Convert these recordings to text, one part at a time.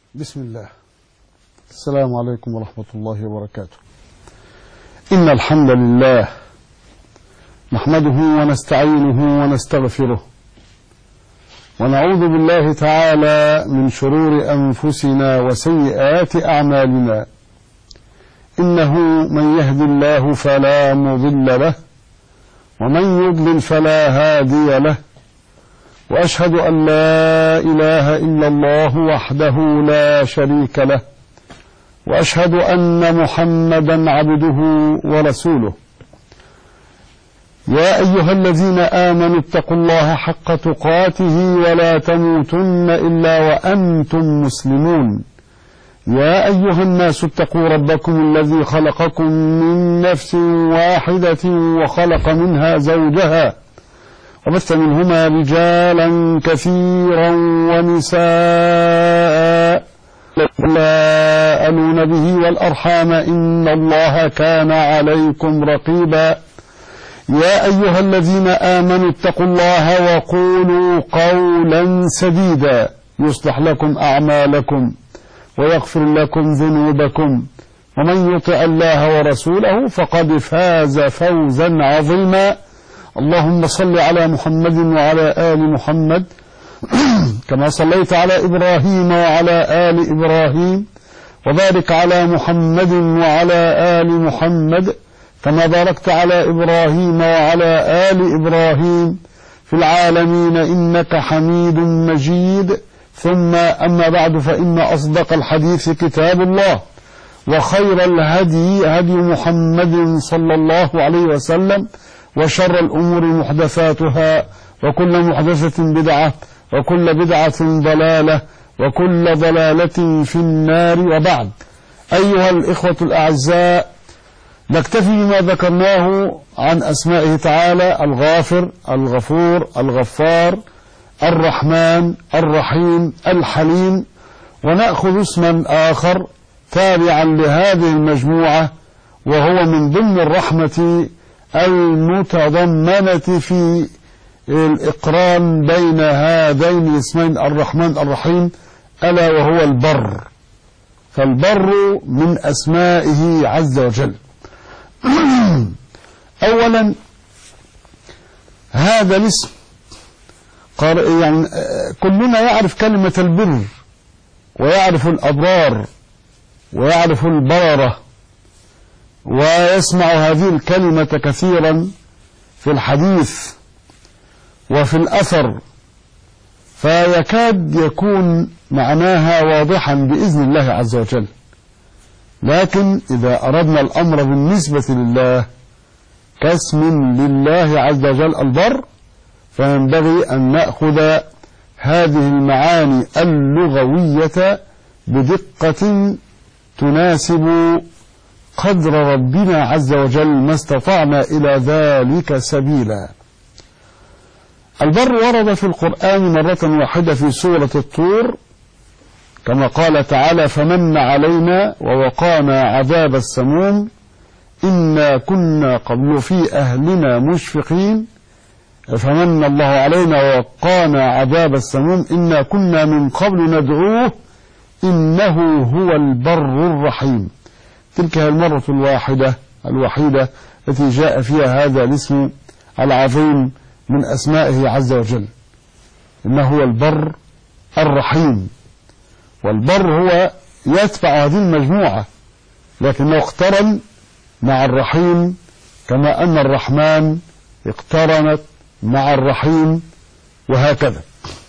بسم الله السلام عليكم ورحمة الله وبركاته إن الحمد لله نحمده ونستعينه ونستغفره ونعوذ بالله تعالى من شرور أنفسنا وسيئات أعمالنا إنه من يهد الله فلا مضل له ومن يضلل فلا هادي له وأشهد أن لا إله إلا الله وحده لا شريك له وأشهد أن محمدا عبده ورسوله يا أيها الذين آمنوا اتقوا الله حق تقاته ولا تموتن إلا وأنتم مسلمون يا أيها الناس اتقوا ربكم الذي خلقكم من نفس واحدة وخلق منها زوجها وبث منهما رجالا كثيرا ونساء لا ألون به والأرحام إن الله كان عليكم رقيبا يا أيها الذين آمنوا اتقوا الله وقولوا قولا سديدا يصلح لكم أعمالكم ويغفر لكم ذنوبكم ومن يطع الله ورسوله فقد فاز فوزا عظيما اللهم صل على محمد وعلى آل محمد كما صليت على إبراهيم وعلى آل إبراهيم وبارك على محمد وعلى آل محمد كما باركت على إبراهيم وعلى آل إبراهيم في العالمين إنك حميد مجيد ثم أما بعد فإن أصدق الحديث كتاب الله وخير الهدي هدي محمد صلى الله عليه وسلم وشر الأمور محدثاتها وكل محدثة بدعة وكل بدعة ضلالة وكل ضلالة في النار وبعد أيها الإخوة الأعزاء نكتفي بما ذكرناه عن أسمائه تعالى الغافر الغفور الغفار الرحمن الرحيم الحليم ونأخذ اسما آخر تابعا لهذه المجموعة وهو من ضمن الرحمة المتضمنة في الإقران بين هذين الاسمين الرحمن الرحيم ألا وهو البر فالبر من أسمائه عز وجل أولا هذا الاسم يعني كلنا يعرف كلمة البر ويعرف الأبرار ويعرف البررة ويسمع هذه الكلمة كثيرا في الحديث وفي الأثر فيكاد يكون معناها واضحا بإذن الله عز وجل لكن إذا أردنا الأمر بالنسبة لله كاسم لله عز وجل البر فينبغي أن نأخذ هذه المعاني اللغوية بدقة تناسب قدر ربنا عز وجل ما استطعنا إلى ذلك سبيلا البر ورد في القرآن مرة واحدة في سورة الطور كما قال تعالى فمن علينا ووقانا عذاب السموم إنا كنا قبل في أهلنا مشفقين فمن الله علينا ووقانا عذاب السموم إنا كنا من قبل ندعوه إنه هو البر الرحيم تلك هي المرة الواحدة الوحيدة التي جاء فيها هذا الاسم العظيم من أسمائه عز وجل إنه هو البر الرحيم والبر هو يتبع هذه المجموعة لكنه اقترن مع الرحيم كما أن الرحمن اقترنت مع الرحيم وهكذا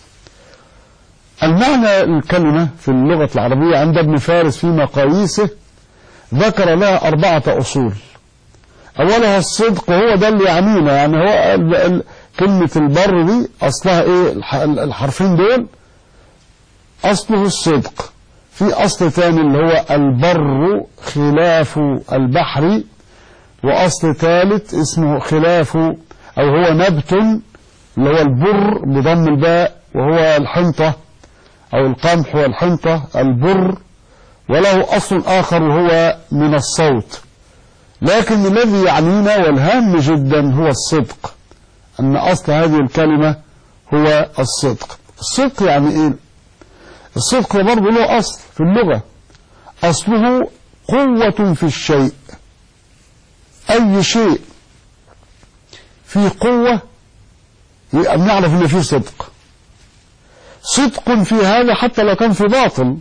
المعنى الكلمة في اللغة العربية عند ابن فارس في مقاييسه ذكر لها أربعة أصول أولها الصدق هو ده اللي يعنينا يعني هو كلمة البر دي أصلها إيه الحرفين دول أصله الصدق في أصل ثاني اللي هو البر خلاف البحر وأصل ثالث اسمه خلاف أو هو نبت اللي هو البر بضم الباء وهو الحنطة أو القمح والحنطة البر وله أصل آخر وهو من الصوت لكن الذي يعنينا والهام جدا هو الصدق أن أصل هذه الكلمة هو الصدق الصدق يعني إيه الصدق ده برضه له أصل في اللغة أصله قوة في الشيء أي شيء فيه قوة يبقى بنعرف إن فيه صدق صدق في هذا حتى لو كان في باطل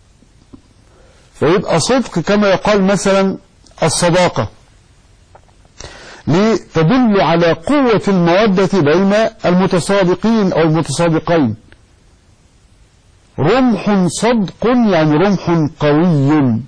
فيبقى صدق كما يقال مثلا الصداقة لتدل على قوة المودة بين المتصادقين أو المتصادقين رمح صدق يعني رمح قوي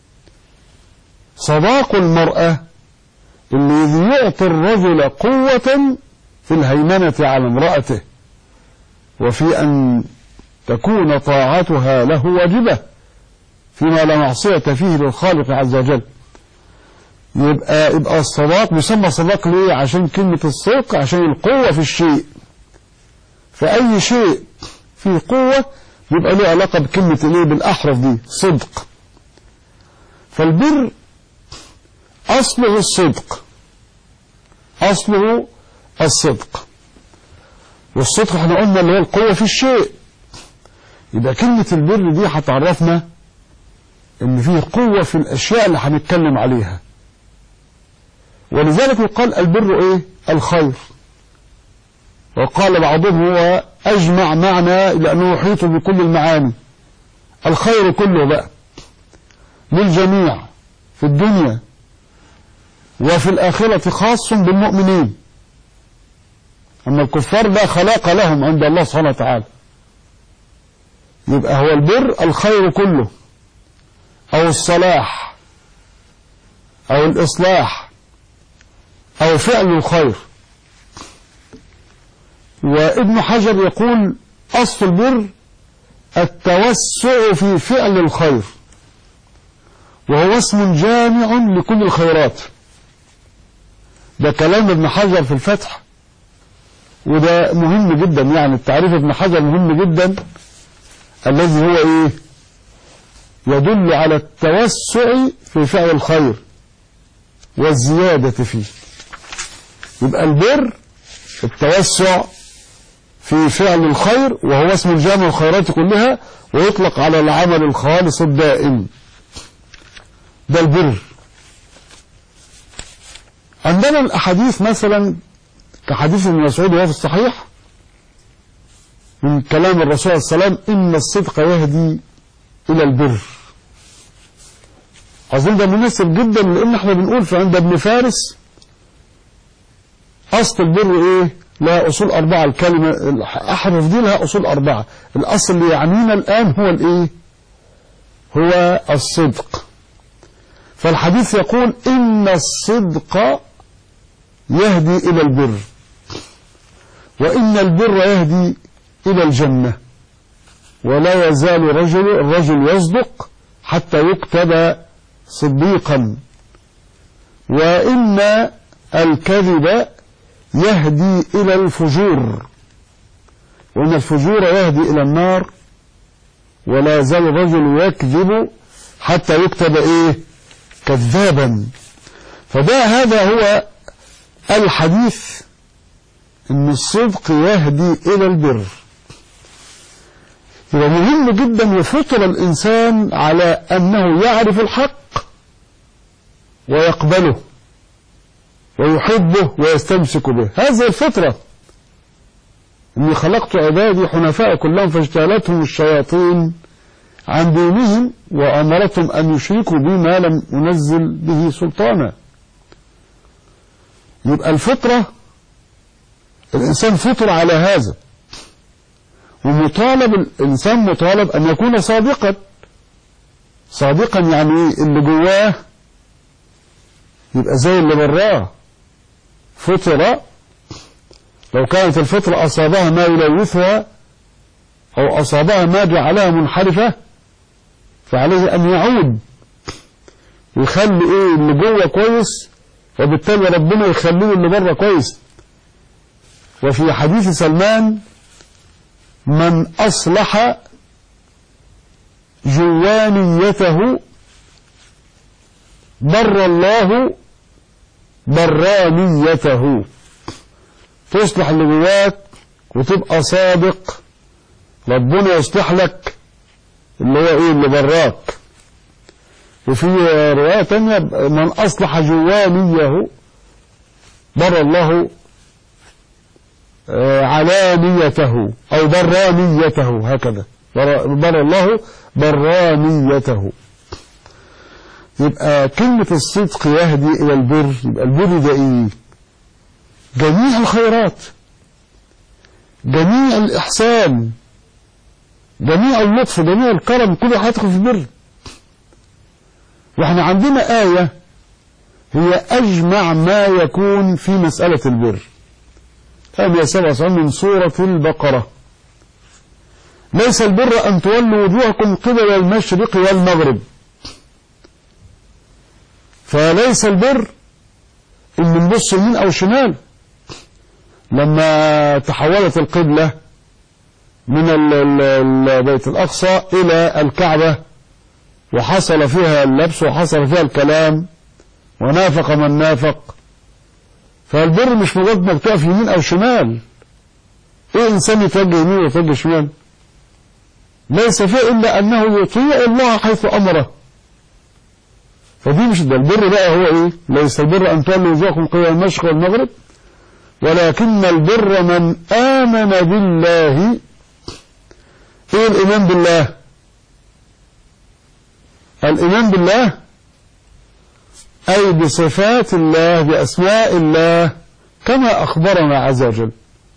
صداق المرأة الذي يعطي الرجل قوة في الهيمنة على امرأته وفي أن تكون طاعتها له واجبة فيما لا معصية فيه للخالق عز وجل يبقى يبقى الصداق بيسمى صداق ليه عشان كلمة الصدق عشان القوة في الشيء فأي شيء فيه قوة يبقى له علاقة بكلمة الايه بالأحرف دي صدق فالبر أصله الصدق أصله الصدق والصدق احنا قلنا اللي هو القوة في الشيء يبقى كلمة البر دي هتعرفنا ان فيه قوة في الأشياء اللي هنتكلم عليها ولذلك يقال البر ايه الخير وقال بعضهم هو أجمع معنى لأنه يحيط بكل المعاني الخير كله بقى للجميع في الدنيا وفي الآخرة خاص بالمؤمنين أما الكفار لا خلاق لهم عند الله سبحانه وتعالى يبقى هو البر الخير كله أو الصلاح أو الإصلاح أو فعل الخير وابن حجر يقول أصل البر التوسع في فعل الخير وهو اسم جامع لكل الخيرات ده كلام ابن حجر في الفتح وده مهم جدا يعني التعريف ابن حجر مهم جدا الذي هو ايه يدل على التوسع في فعل الخير والزيادة فيه يبقى البر التوسع في فعل الخير وهو اسم الجامع الخيرات كلها ويطلق على العمل الخالص الدائم ده البر عندنا الأحاديث مثلا كحديث ابن مسعود وهو في الصحيح من كلام الرسول صلى الله عليه وسلم إن الصدق يهدي إلى البر أظن ده مناسب جدا لأن احنا بنقول في عند ابن فارس أصل البر إيه لها أصول أربعة الكلمة الأحرف دي لها أصول أربعة الأصل اللي يعنينا الآن هو الإيه هو الصدق فالحديث يقول إن الصدق يهدي إلى البر وإن البر يهدي إلى الجنة ولا يزال رجل الرجل يصدق حتى يكتب صديقا وإن الكذب يهدي إلى الفجور وإن الفجور يهدي إلى النار ولا يزال الرجل يكذب حتى يكتب إيه كذابا فده هذا هو الحديث ان الصدق يهدي الى البر يبقى مهم جدا يفطر الانسان على انه يعرف الحق ويقبله ويحبه ويستمسك به هذه الفطرة اني خلقت عبادي حنفاء كلهم فاجتالتهم الشياطين عن دينهم وامرتهم ان يشركوا بي ما لم انزل به سلطانا يبقى الفطرة الإنسان فطر على هذا ومطالب الإنسان مطالب أن يكون صادقا صادقا يعني اللي جواه يبقى زي اللي براه فطرة لو كانت الفطرة أصابها ما يلوثها أو أصابها ما جعلها منحرفة فعليه أن يعود ويخلي إيه اللي جوه كويس وبالتالي ربنا يخليه اللي بره كويس وفي حديث سلمان من أصلح جوانيته بر الله برانيته تصلح اللي جواك وتبقى صادق ربنا يصلح لك هو ايه اللي براك وفي رواية تانية من أصلح جوانيه بر الله علانيته أو برانيته هكذا بر الله برانيته يبقى كلمة الصدق يهدي إلى البر يبقى البر ده إيه جميع الخيرات جميع الإحسان جميع اللطف جميع الكرم كل هيدخل في البر واحنا عندنا آية هي أجمع ما يكون في مسألة البر آية 77 من سورة البقرة ليس البر أن تولوا وجوهكم قبل المشرق والمغرب فليس البر إن نبص يمين أو شمال لما تحولت القبلة من البيت الأقصى إلى الكعبة وحصل فيها اللبس وحصل فيها الكلام ونافق من نافق فالبر مش مجرد انك تقف يمين او شمال ايه انسان يتوجه يمين ويتوجه شمال ليس فيه الا انه يطيع الله حيث امره فدي مش ده البر بقى هو ايه ليس البر ان تولوا وجوهكم قبل المشرق والمغرب ولكن البر من امن بالله ايه الايمان بالله الإيمان بالله أي بصفات الله بأسماء الله كما أخبرنا عز وجل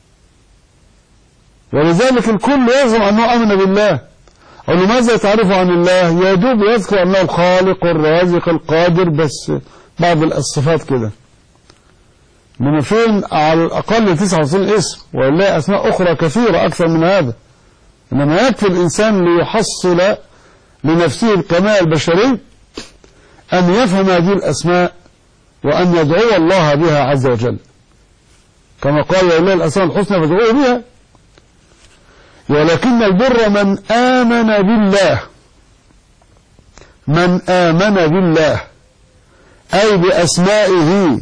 ولذلك الكل يزعم أنه أمن بالله أو لماذا تعرف عن الله يا دوب يذكر أنه الخالق الرازق القادر بس بعض الصفات كده من فين على الأقل 99 اسم ولله أسماء أخرى كثيرة أكثر من هذا إنما يكفي الإنسان ليحصل لنفسه الكمال البشري أن يفهم هذه الأسماء وأن يدعو الله بها عز وجل كما قال لله الأسماء الحسنى فادعوه بها ولكن البر من آمن بالله من آمن بالله أي بأسمائه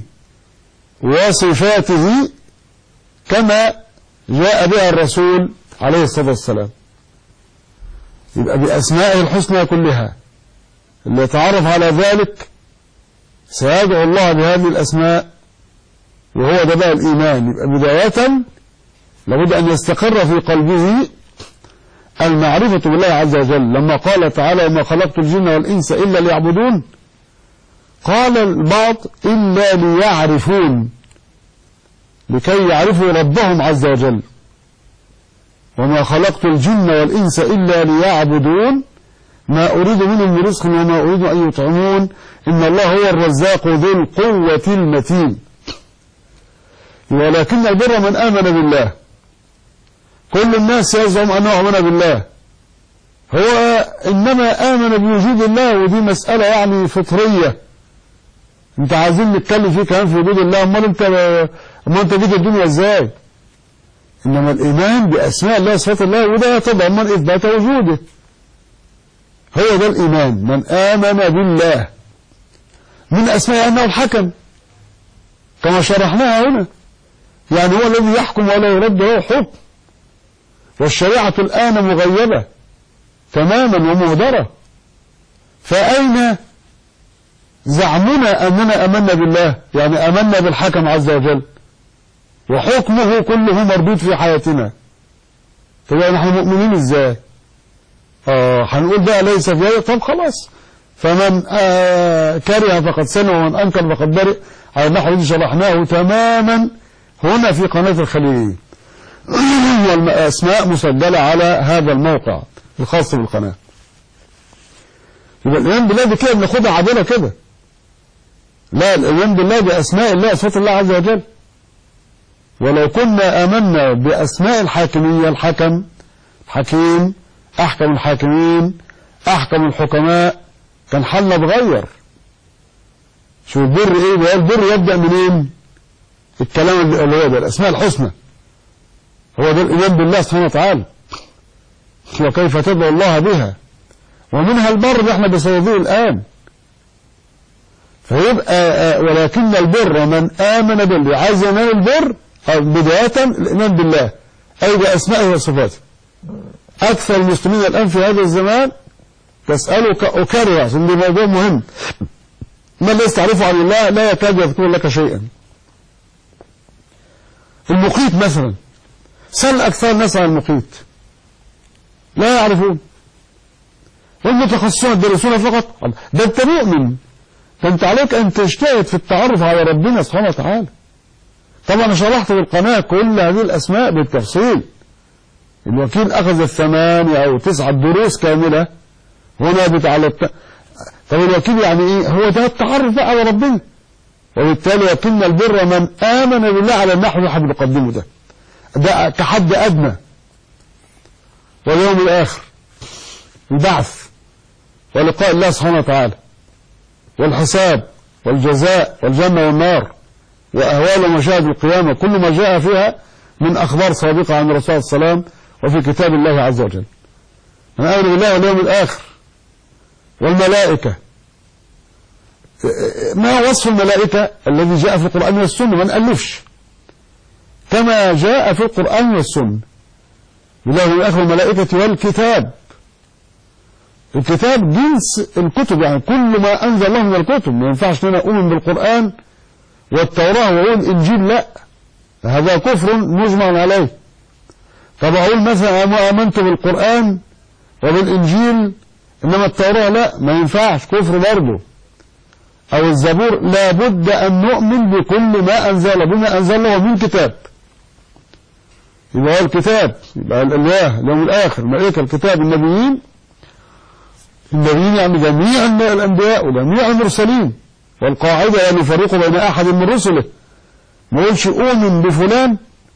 وصفاته كما جاء بها الرسول عليه الصلاة والسلام يبقى بأسمائه الحسنى كلها اللي يتعرف على ذلك سيدعو الله بهذه الأسماء وهو ده بقى الإيمان يبقى بداية لابد أن يستقر في قلبه المعرفة بالله عز وجل لما قال تعالى وما خلقت الجن والإنس إلا ليعبدون قال البعض إلا ليعرفون لكي يعرفوا ربهم عز وجل وما خلقت الجن والإنس إلا ليعبدون ما أريد منهم من رزق وما أريد أن يطعمون إن الله هو الرزاق ذو القوة المتين ولكن البر من آمن بالله كل الناس يزعم أنه آمن بالله هو إنما آمن بوجود الله ودي مسألة يعني فطرية انت عايزين نتكلم فيه كمان في وجود الله امال انت امال انت جيت الدنيا ازاي انما الايمان باسماء الله وصفات الله وده يتضمن اثبات وجوده هو ده الايمان من امن بالله من اسماء انه الحكم كما شرحناها هنا يعني هو الذي يحكم ولا يرد له حكم والشريعة الآن مغيبة تماما ومهدرة فأين زعمنا أننا أمنا بالله يعني أمنا بالحكم عز وجل وحكمه كله مردود في حياتنا طب يعني نحن مؤمنين ازاي اه هنقول بقى ليس في هذا طب خلاص فمن آه كره فقد سمع ومن انكر فقد برئ على النحو الذي شرحناه تماما هنا في قناة الخليلية والاسماء مسجلة على هذا الموقع الخاص بالقناة يبقى الإيمان بالله دي كده بناخدها عادلة كده لا الإيمان بالله بأسماء الله صفات الله عز وجل ولو كنا آمنا بأسماء الحاكمية الحكم حكيم أحكم الحاكمين أحكم الحكماء كان حالنا اتغير شو البر ايه بقى البر يبدأ منين الكلام اللي هو ده الأسماء الحسنى هو ده الإيمان بالله سبحانه وتعالى وكيف تدعو الله بها ومنها البر اللي احنا بصيديه الآن فيبقى ولكن البر من آمن بالله عايز ينال البر بداية الإيمان بالله أي بأسمائه وصفاته أكثر المسلمين الآن في هذا الزمان تسألك أكرر عشان ده موضوع مهم ما الذي تعرفه عن الله لا يكاد يذكر لك شيئا المقيت مثلا سل أكثر الناس عن المقيت لا يعرفون والمتخصصون يدرسون فقط ده انت مؤمن ده انت عليك ان تجتهد في التعرف على ربنا سبحانه وتعالى طبعا انا شرحت في القناة كل هذه الاسماء بالتفصيل الوكيل اخذ الثمانية او تسعة دروس كاملة هنا بتعالى الت... طب الوكيل يعني ايه هو ده التعرف بقى على ربنا وبالتالي يتم البر من امن بالله على النحو اللي احنا بنقدمه ده ده كحد ادنى واليوم الاخر البعث ولقاء الله سبحانه وتعالى والحساب والجزاء والجنة والنار وأهوال ومشاهد القيامة كل ما جاء فيها من أخبار سابقة عن الرسول صلى الله عليه وسلم وفي كتاب الله عز وجل من أمر بالله واليوم الآخر والملائكة ما وصف الملائكة الذي جاء في القرآن والسنة ما نألفش كما جاء في القرآن والسنة بالله والآخر والملائكة والكتاب الكتاب جنس الكتب يعني كل ما أنزل الله من الكتب ما ينفعش لنا أؤمن بالقرآن والتوراة وأقول إنجيل لا هذا كفر مجمع عليه طب أقول مثلا آمنت بالقرآن وبالإنجيل إنما التوراة لا ما ينفعش كفر برضه أو الزبور لابد أن نؤمن بكل ما أنزل بما أنزله من كتاب يبقى هو الكتاب يبقى الإله اليوم الآخر ملائكة الكتاب النبيين النبيين يعني جميع الأنبياء وجميع المرسلين والقاعدة أن يفرق بين أحد من رسله ما يقولش أؤمن بفلان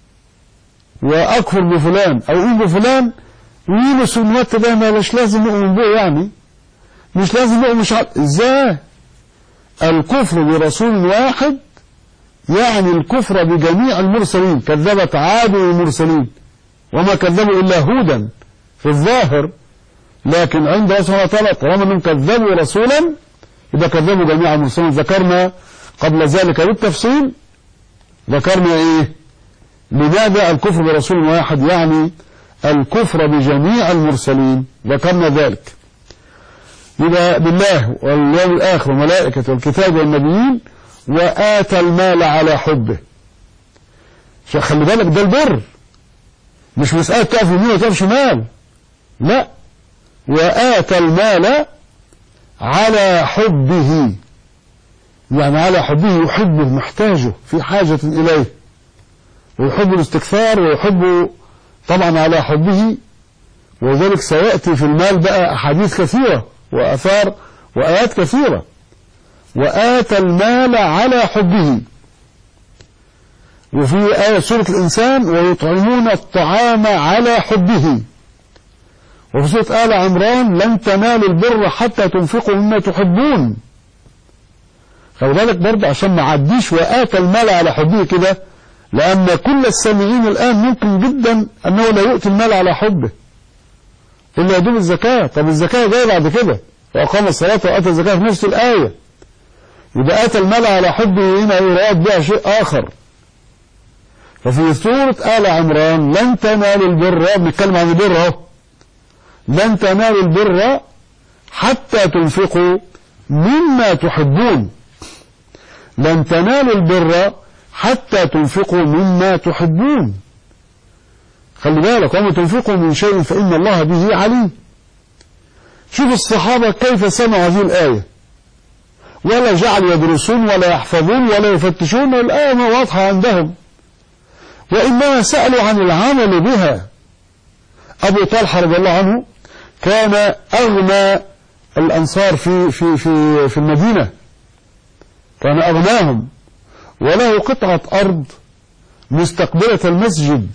وأكفر بفلان أو أؤمن بفلان ويونس والمت ده ما مش لازم نؤمن به يعني مش لازم نؤمن مش عارف إزاي الكفر برسول واحد يعني الكفر بجميع المرسلين كذبت عاد المرسلين وما كذبوا إلا هودا في الظاهر لكن عند الله سبحانه وتعالى طالما انهم كذبوا رسولا يبقى كذبوا جميع المرسلين ذكرنا قبل ذلك بالتفصيل ذكرنا ايه لماذا الكفر برسول واحد يعني الكفر بجميع المرسلين ذكرنا ذلك يبقى بالله واليوم الآخر وملائكة والكتاب والنبيين وآتى المال على حبه خلي بالك ده البر مش مسألة تقف يمين وتقف شمال لا وآتى المال على حبه يعني على حبه يحبه محتاجه في حاجة إليه ويحب الاستكثار ويحب طبعا على حبه وذلك سيأتي في المال بقى أحاديث كثيرة وأثار وآيات كثيرة وآتى المال على حبه وفي آية سورة الإنسان ويطعمون الطعام على حبه وفي سورة آل عمران لن تنالوا البر حتى تنفقوا مما تحبون خلي بالك برضه عشان ما عديش وآتى المال على حبه كده لأن كل السامعين الآن ممكن جدا أنه لا يؤتي المال على حبه إلا يدوم الزكاة طب الزكاة جاية بعد كده وأقام الصلاة وآتى الزكاة في نفس الآية يبقى آتى المال على حبه هنا يراد بها شيء آخر ففي سورة آل عمران لن تنالوا البر بنتكلم عن البر اهو لن تنالوا البر حتى تنفقوا مما تحبون لن تنالوا البر حتى تنفقوا مما تحبون خلي بالك وما تنفقوا من شيء فإن الله به عليم شوف الصحابة كيف سمعوا هذه الآية ولا جعلوا يدرسون ولا يحفظون ولا يفتشون الآية واضحة عندهم وإنما سألوا عن العمل بها أبو طلحة رضي الله عنه كان أغنى الأنصار في في في في المدينة كان أغناهم وله قطعة أرض مستقبلة المسجد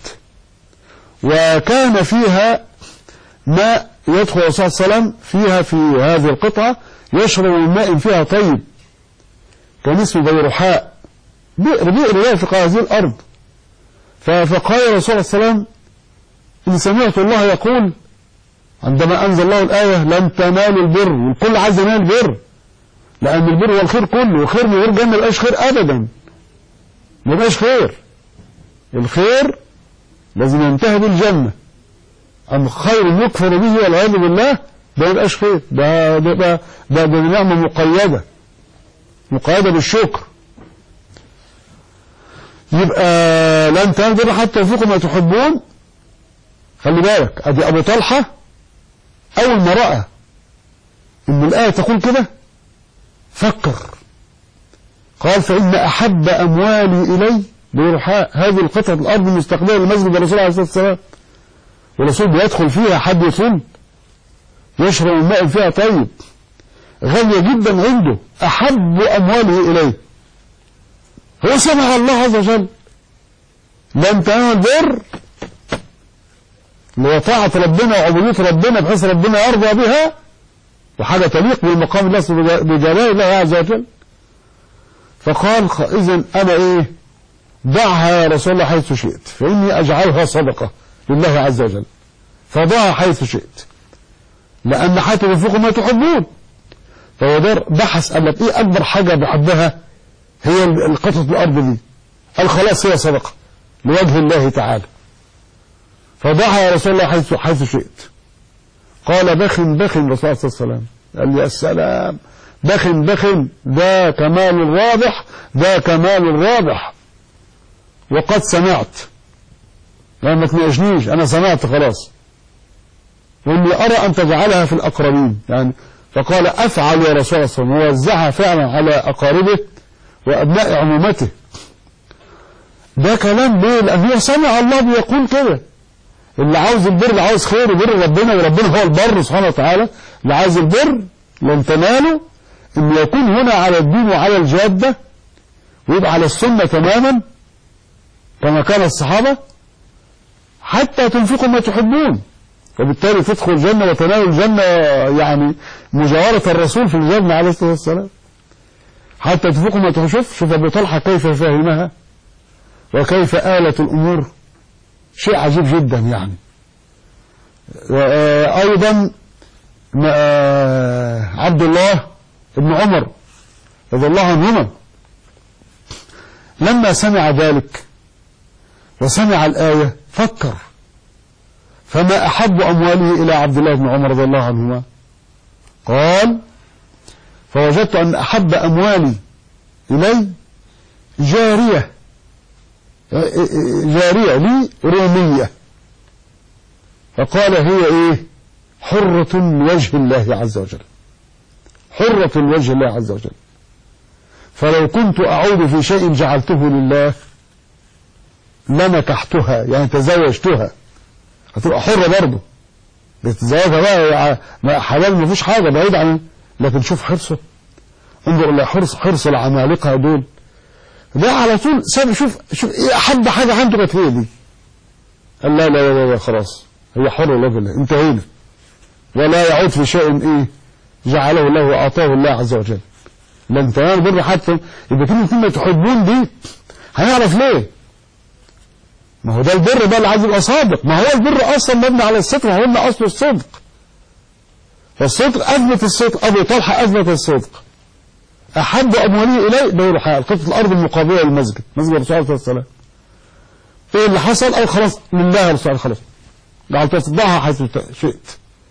وكان فيها ماء يدخل الرسول صلى الله عليه وسلم فيها في هذه القطعة يشرب من ماء فيها طيب كان اسمه بيرحاء بئر بئر يافق هذه الأرض فقال الرسول صلى الله عليه وسلم إن سمعت الله يقول عندما أنزل الله الآية لن تنالوا البر والكل عايز ينال البر لأن البر هو الخير كله وخير من غير جنة ما يبقاش خير أبدا ما يبقاش خير الخير لازم ينتهي بالجنة أم خير يكفر به والعياذ بالله ده يبقاش خير ده ده ده, ده, ده نعمة مقيدة مقيدة بالشكر يبقى لن تنظر حتى ينفقوا ما تحبون خلي بالك ادي ابو طلحة اول ما رأى ان الآية تقول كده فكر قال فإن أحب أموالي إلي برحاء هذه القطعة الأرض المستقبلة لمسجد الرسول عليه الصلاة والسلام والرسول بيدخل فيها حد يطل يشرب الماء فيها طيب غالية جدا عنده أحب أمواله إليه هو سمع الله عز وجل لن تنال البر لطاعة ربنا وعبودية ربنا بحيث ربنا يرضى بها وحاجة تليق بالمقام الله بجلال الله عز وجل فقال إذن أنا إيه ضعها يا رسول الله حيث شئت فإني أجعلها صدقة لله عز وجل فضعها حيث شئت لأن حتى تنفقوا ما تحبون فهو دار بحث قال لك إيه أكبر حاجة بحبها هي القطعة الأرض دي قال خلاص هي صدقة لوجه الله تعالى فضعها يا رسول الله حيث حيث شئت قال بخ بخ الرسول صلى الله عليه وسلم قال لي السلام بخ بخ ده كمال الرابح ده كمال الرابح وقد سمعت يعني ما تناقشنيش انا سمعت خلاص واني ارى ان تجعلها في الاقربين يعني فقال افعل يا رسول الله صلى الله عليه وسلم ووزعها فعلا على اقاربه وابناء عمومته ده كلام ليه لان هو سمع الله بيقول كده اللي عاوز البر اللي عاوز خير وبر ربنا وربنا هو البر سبحانه وتعالى اللي عاوز البر لن تناله ان يكون هنا على الدين وعلى الجادة ويبقى على السنة تماما كما كان الصحابة حتى تنفقوا ما تحبون وبالتالي تدخل الجنة وتنال الجنة يعني مجاورة الرسول في الجنة عليه الصلاة والسلام حتى تنفقوا ما تحبون شوف شوف أبو طلحة كيف فهمها وكيف آلت الأمور شيء عجيب جدا يعني أيضا عبد الله ابن عمر رضي الله عنهما لما سمع ذلك وسمع الآية فكر فما أحب أمواله إلى عبد الله بن عمر رضي الله عنهما قال فوجدت أن أحب أموالي إلي جارية جارية لي رومية فقال هي ايه حرة وجه الله عز وجل حرة وجه الله عز وجل فلو كنت أعود في شيء جعلته لله لنكحتها يعني تزوجتها هتبقى حرة برضه تتزوجها بقى حلال ما فيش حاجة بعيد عن لكن شوف حرصه انظر إلى حرص حرص العمالقة دول ده على طول ساب شوف شوف ايه احب حاجة عنده كانت هي دي قال لا لا لا, لا خلاص هي حرة لا بالله انتهينا ولا يعود في شيء ايه جعله الله واعطاه الله عز وجل لن تنال بر حتى يبقى كلمة كلمة تحبون دي هنعرف ليه ما هو ده البر بقى اللي عايز يبقى صادق ما هو البر اصلا مبني على الصدق ما هو قلنا اصل الصدق فالصدق اثبت الصدق ابو طلحه اثبت الصدق احب اموالي الي دور حال قطعه الارض المقابله للمسجد مسجد الرسول عليه الصلاه والسلام ايه اللي حصل او خلاص لله الرسول خلاص قال تصدعها حيث شئت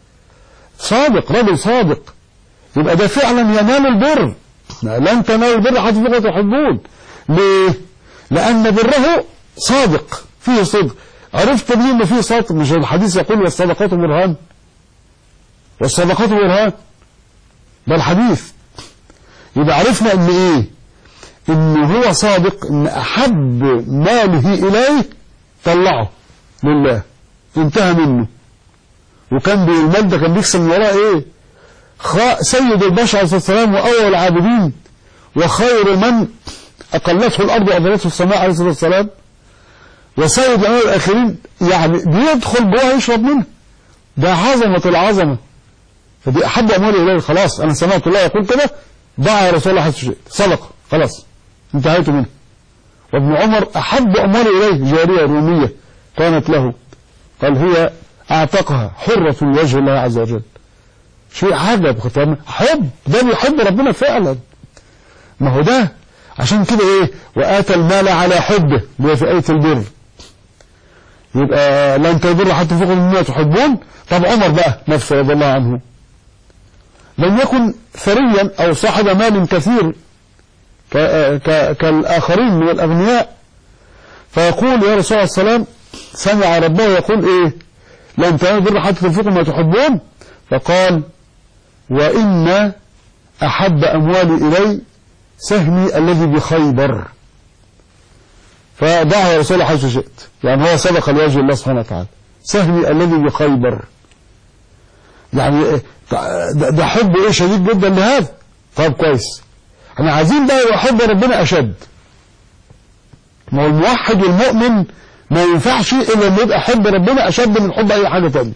صادق رجل صادق يبقى ده فعلا ينال البر لن تنال البر حتى تبقى تحبون ليه لان بره صادق فيه صدق عرفت منين ان فيه صدق مش الحديث يقول والصدقات برهان والصدقات برهان ده الحديث يبقى عرفنا ان ايه ان هو صادق ان احب ماله اليه طلعه لله انتهى منه وكان المال ده كان بيكسب من وراه ايه سيد البشر عليه الصلاه والسلام واول العابدين وخير من اقلته الارض واذلته السماء عليه الصلاه والسلام وسيد الامام الاخرين يعني بيدخل جواه يشرب منه ده عظمه العظمه فدي احب اموالي اليه خلاص انا سمعت الله يقول كده دعا يا رسول الله حيث شئت صدقه خلاص انتهيت منه وابن عمر احب اموالي اليه جاريه روميه كانت له قال هي اعتقها حرة وجه الله عز وجل شيء عجب حب ده بيحب ربنا فعلا ما هو ده عشان كده ايه وآتى المال على حبه اللي في آية البر يبقى لن تضر حتى تنفقوا مما تحبون طب عمر بقى نفسه رضي الله عنه لم يكن ثريا أو صاحب مال كثير كالآخرين من الأغنياء فيقول يا رسول الله السلام سمع ربه يقول إيه لن تنالوا البر حتى تنفقوا ما تحبون فقال وإن أحب أموالي إلي سهمي الذي بخيبر فدعه يا رسول الله حيث شئت يعني هو سبق لوجه الله سبحانه وتعالى سهمي الذي بخيبر يعني ده, ده حب ايه شديد جدا لهذا طيب كويس احنا عايزين بقى يبقى حب ربنا اشد ما هو الموحد والمؤمن ما ينفعش الا لما يبقى حب ربنا اشد من حب اي حاجه تانية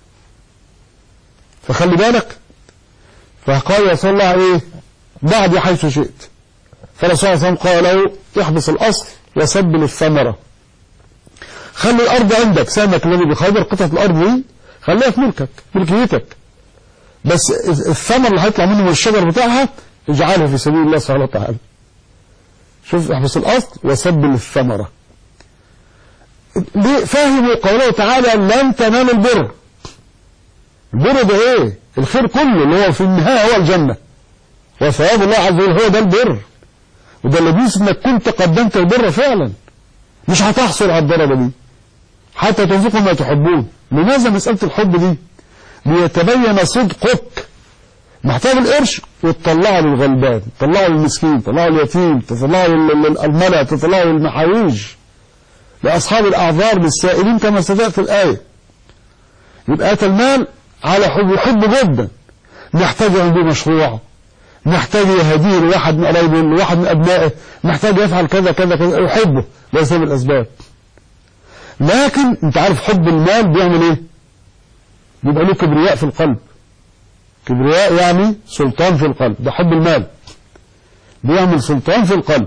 فخلي بالك فقال يا رسول الله ايه بعد حيث شئت فالرسول صلى الله عليه وسلم قال له احبس الاصل وسبل الثمره خلي الارض عندك سامك الذي بخيبر قطعه الارض دي خليها في ملكك ملكيتك بس الثمر اللي هيطلع منه من الشجر بتاعها اجعله في سبيل الله سبحانه وتعالى شوف احبس الاصل وسبل الثمره ليه فهموا قوله تعالى لن تنالوا البر البر ده ايه الخير كله اللي هو في النهايه هو الجنه وثواب الله عز وجل هو ده البر وده اللي بيثبت انك كنت قدمت البر فعلا مش هتحصل على الدرجه دي حتى تنفقوا ما تحبون لماذا مسألة الحب دي ليتبين صدقك محتاج القرش وتطلعه للغلبان تطلعه للمسكين تطلعه لليتيم تطلعه للملأ تطلعه للمحاويج لأصحاب الأعذار للسائلين كما استدعت الآية يبقى أتى المال على حب يحب جدا محتاج عنده مشروع محتاج يهديه لواحد من قرايبه لواحد من أبنائه محتاج يفعل كذا كذا كذا يحبه ليس من الأسباب لكن انت عارف حب المال بيعمل ايه بيبقى له كبرياء في القلب كبرياء يعني سلطان في القلب ده حب المال بيعمل سلطان في القلب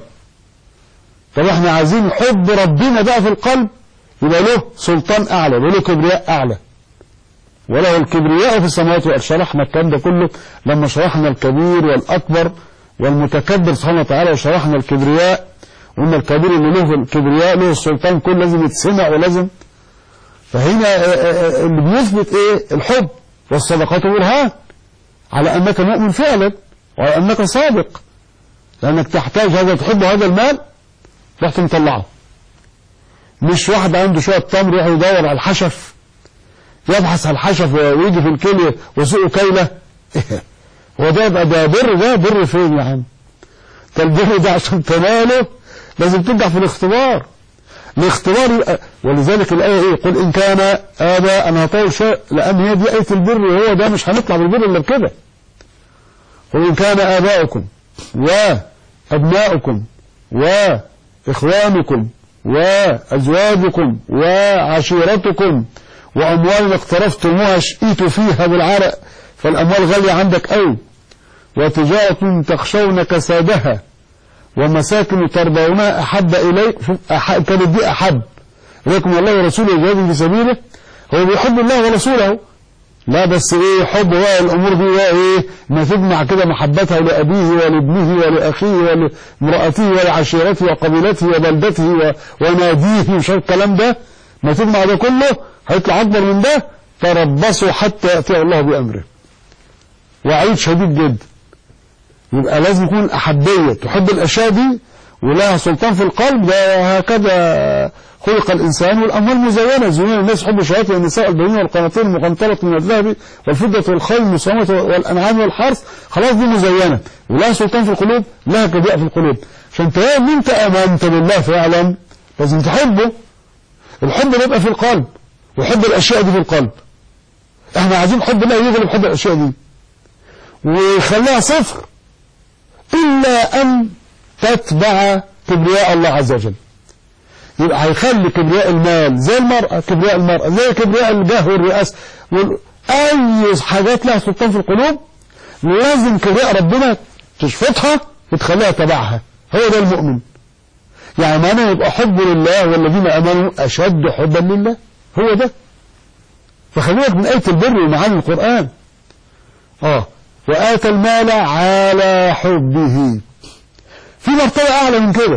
طب احنا عايزين حب ربنا بقى في القلب يبقى له سلطان اعلى وله كبرياء اعلى وله الكبرياء في السماوات والارض شرحنا الكلام ده كله لما شرحنا الكبير والاكبر والمتكبر سبحانه وتعالى وشرحنا الكبرياء وإن الكبير اللي له الكبرياء له السلطان كله لازم يتسمع ولازم فهنا اللي بيثبت ايه الحب والصدقات برهان على انك مؤمن فعلا وعلى انك صادق لانك تحتاج هذا تحب هذا المال رحت مطلعه مش واحد عنده شويه تمر يروح يدور على الحشف يبحث على الحشف ويجي في الكليه ويسوقه كيله هو ده يبقى ده بر ده بر فين يا عم ده البر ده عشان تناله لازم تنجح في الاختبار الاختبار ولذلك الآية ايه قل إن كان آباء أنا هطول شيء لأن هي دي آية البر وهو ده مش هنطلع بالبر إلا بكده قل إن كان آباؤكم وأبناؤكم وإخوانكم وأزواجكم وعشيرتكم وأموال اقترفتموها شئيتوا فيها بالعرق فالأموال غالية عندك أوي وتجارة تخشون كسادها ومساكن ترضونها أحب إليك أحب كانت دي أحب إليكم الله ورسوله جهاد في سبيله هو بيحب الله ورسوله لا بس ايه حب بقى الامور دي بقى ايه ما تجمع كده محبته لابيه ولابنه ولاخيه ولامراته ولعشيرته وقبيلته وبلدته وناديه مش الكلام ده ما تجمع ده كله هيطلع اكبر من ده تربصوا حتى ياتي الله بامره وعيد شديد جدا يبقى لازم يكون أحبية تحب الأشياء دي ولها سلطان في القلب ده هكذا خلق الإنسان والأموال مزينة زينة الناس حب شهوات النساء والبنين والقناطير المقنطرة من الذهب والفضة والخيل المسومة والأنعام والحرث خلاص دي مزينة ولها سلطان في القلوب لها كبيئة في القلوب عشان تلاقي ان انت امنت بالله فعلا لازم تحبه الحب بيبقى في القلب وحب الاشياء دي في القلب احنا عايزين حب الله يغلب حب الاشياء دي ويخليها صفر إلا أن تتبع كبرياء الله عز وجل يبقى هيخلي كبرياء المال زي المرأة كبرياء المرأة زي كبرياء الجاه والرئاسة أي حاجات لها سلطان في القلوب لازم كبرياء ربنا تشفطها وتخليها تبعها هو ده المؤمن يعني معناه يبقى حب لله والذين امنوا اشد حبا لله هو ده فخليك من آية البر ومعاني القرآن اه وآتى المال على حبه في مرتبة أعلى من كده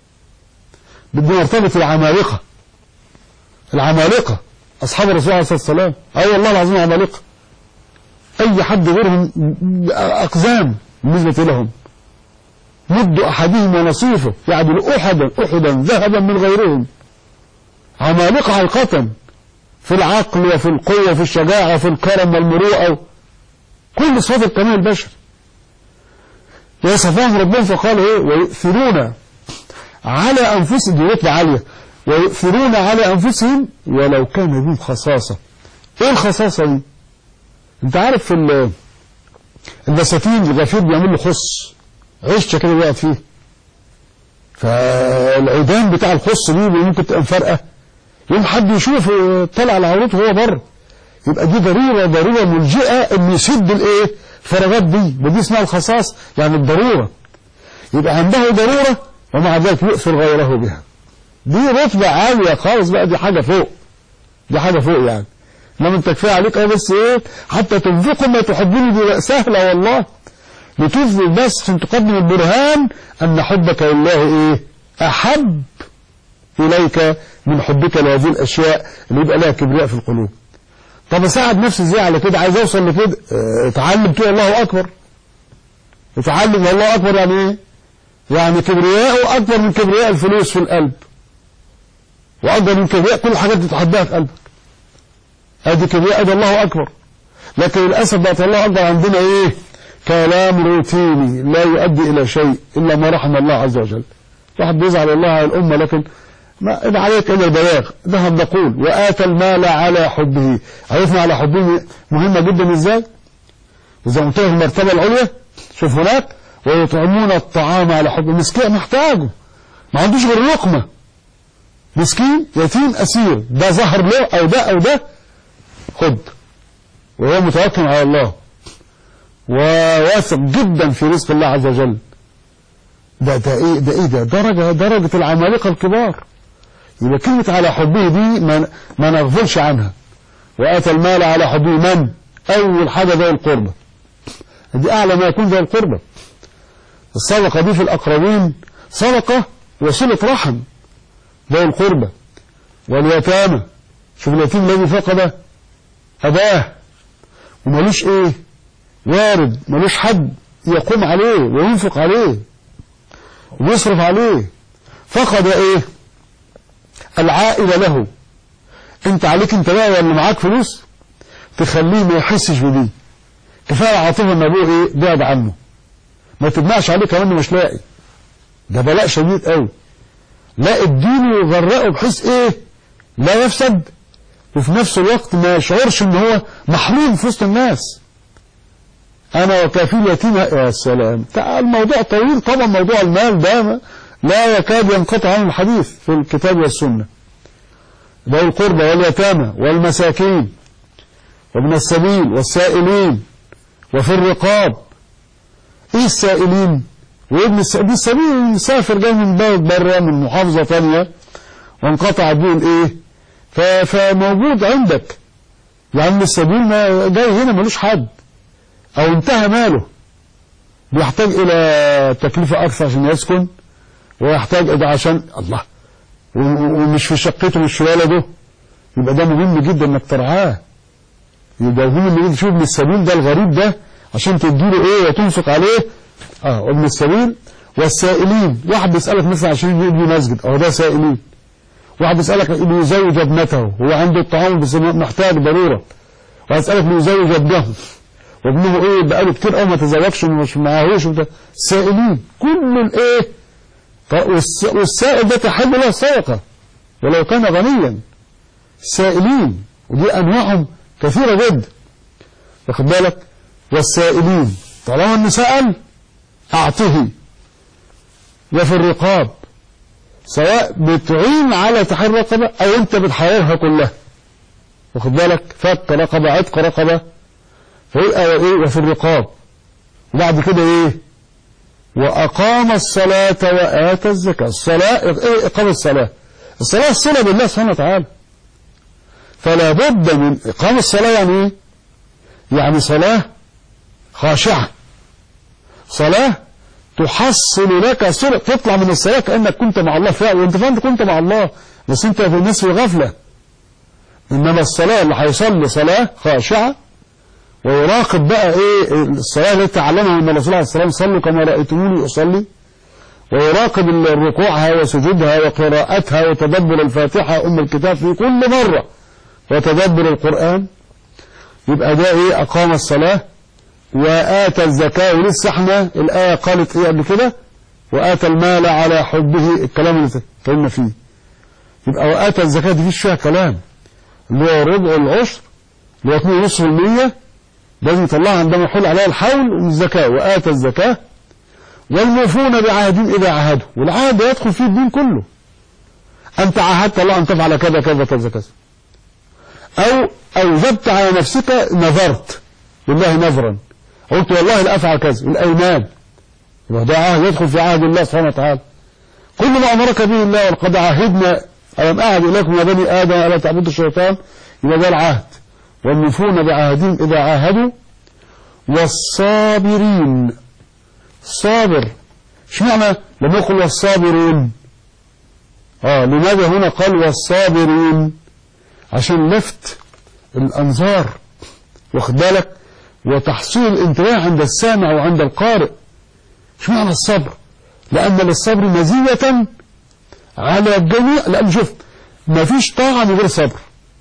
بدي مرتبة العمالقة العمالقة أصحاب الرسول عليه الصلاة والسلام أي والله العظيم عمالقة أي حد غيرهم أقزام بالنسبة لهم مد أحدهم ونصيفه يعدل أحدا أحدا ذهبا من غيرهم عمالقة حقيقة في العقل وفي القوة وفي الشجاعة وفي الكرم والمروءة كل صفات الكمال البشري وصفاهم ربهم فقالوا ايه ويؤثرون على أنفسهم دي رتبة عالية ويؤثرون على أنفسهم ولو كان بهم خصاصة ايه الخصاصة دي انت عارف في البساتين الغفير بيعمل له خص عشة كده بيقعد فيه فالعيدان بتاع الخص دي ممكن تبقى مفرقة يوم حد يشوف طلع على عورته وهو بره يبقى دي ضرورة ضرورة ملجئة ان يسد الايه الفراغات دي ودي اسمها الخصاص يعني الضرورة يبقى عنده ضرورة ومع ذلك يؤثر غيره بها دي رتبة عالية خالص بقى دي حاجة فوق دي حاجة فوق يعني لما انت كفاية عليك اه بس ايه حتى تنفقوا ما تحبون دي سهلة والله لتثبت بس عشان تقدم البرهان أن حبك لله إيه أحب إليك من حبك لهذه الأشياء اللي يبقى لها كبرياء في القلوب طب أساعد نفسي إزاي على كده عايز أوصل لكده اه اتعلم كده الله أكبر اتعلم الله أكبر يعني إيه يعني كبرياءه أكبر من كبرياء الفلوس في القلب وأكبر من كبرياء كل الحاجات اللي تحبها في قلبك هذه كبرياء ده الله أكبر لكن للأسف بقت الله أكبر عندنا إيه كلام روتيني لا يؤدي إلى شيء إلا ما رحم الله عز وجل واحد بيزعل الله على الأمة لكن ما إن عليك إلا البلاغ ذهب نقول وآتى المال على حبه عرفنا على حبه مهمة جدا إزاي إذا قلت له المرتبة العليا شوف هناك ويطعمون الطعام على حبه مسكين محتاجه ما عندوش غير لقمة مسكين يتيم أسير ده ظهر له أو ده أو ده خد وهو متوكل على الله وواثق جدا في رزق الله عز وجل ده ده ايه ده ايه ده درجة درجة العمالقة الكبار يبقى كلمة على حبه دي ما, ما نغفلش عنها وآتى المال على حبه من أول حاجة ذوي القربة دي أعلى ما يكون ذوي القربة الصدقة دي في الأقربين صدقة وصلة رحم ذوي القربة واليتامى شوف اليتيم الذي فقد أباه ومالوش إيه وارد ملوش حد يقوم عليه وينفق عليه ويصرف عليه فقد ايه العائلة له انت عليك انت بقى اللي معاك فلوس تخليه ما يحسش بدي كفاية عاطفة ان ابوه ايه بعد عنه ما تبنعش عليه كمان مش لاقي ده بلاء شديد قوي لا ادينه وغرقه بحيث ايه لا يفسد وفي نفس الوقت ما يشعرش ان هو محروم في وسط الناس أنا وكافيل يتيم يا سلام الموضوع طويل طبعا موضوع المال ده لا يكاد ينقطع عن الحديث في الكتاب والسنة ذوي القربى واليتامى والمساكين وابن السبيل والسائلين وفي الرقاب ايه السائلين وابن السبيل يسافر جاي من بلد بره من محافظة ثانية وانقطع به الايه فموجود عندك يعني السبيل ما جاي هنا ملوش حد او انتهى ماله بيحتاج الى تكلفة اكثر عشان يسكن ويحتاج عشان الله ومش في شقته مش في ولده يبقى ده مهم جدا انك ترعاه يبقى مهم انك تشوف ابن السبيل ده الغريب ده عشان تديله ايه وتنفق عليه اه ابن السبيل والسائلين واحد بيسألك مثلا عشان يبني مسجد اه ده سائلين واحد بيسألك ليزوج ابنته هو عنده الطعام بس محتاج ضرورة واحد يسألك ليزوج ابنه وابنه ايه بقاله كتير قوي ما تزوجش ومش معاهوش وده سائلين كل الايه والسائل ده تحل له الصدقه ولو كان غنيا سائلين ودي انواعهم كثيره جدا واخد بالك والسائلين طالما انه سأل اعطه وفي الرقاب سواء بتعين على تحرير رقبه او انت بتحررها كلها واخد بالك فك رقبه عتق رقبه فيبقى ايه وفي الرقاب وبعد كده ايه واقام الصلاة واتى الزكاة الصلاة ايه اقام الصلاة الصلاة الصلة بالله سبحانه وتعالى فلا بد من اقام الصلاة يعني ايه يعني صلاة خاشعة صلاة تحصل لك صلة تطلع من الصلاة كأنك كنت مع الله فعلا وانت فانت كنت مع الله بس انت في الناس في غفلة انما الصلاة اللي هيصلي صلاة خاشعة ويراقب بقى ايه الصلاة التي تعلمها من الرسول عليه الصلاة والسلام صلوا كما رأيتموني أصلي ويراقب ركوعها وسجودها وقراءتها وتدبر الفاتحة أم الكتاب في كل مرة وتدبر القرآن يبقى ده ايه أقام الصلاة وآتى الزكاة ولسه احنا الآية قالت ايه قبل كده وآتى المال على حبه الكلام اللي اتكلمنا فيه يبقى وآتى الزكاة دي فيش فيها كلام اللي هو ربع العشر اللي هو 2.5% لازم يطلعها عندما يحول عليها الحول من الزكاة وآتى الزكاة والموفون بعهدهم إذا عاهدوا والعهد يدخل فيه الدين كله أنت عاهدت الله أن تفعل كذا كذا كذا كذا أو أوجبت على نفسك نذرت لله نذرا قلت والله لا أفعل كذا الأيمان يبقى ده عهد يدخل في عهد الله سبحانه وتعالى كل ما أمرك به الله ولقد عهدنا ألم أعهد إليكم يا بني آدم ألا تعبدوا الشيطان يبقى ده العهد والموفون بعهدهم إذا عاهدوا والصابرين صابر اشمعنى لما يقول والصابرون اه لماذا هنا قال والصابرين عشان لفت الأنظار واخد بالك وتحصيل الانتباه عند السامع وعند القارئ اشمعنى الصبر لأن للصبر مزية على الجميع لأن شوف ما فيش طاعة من غير صبر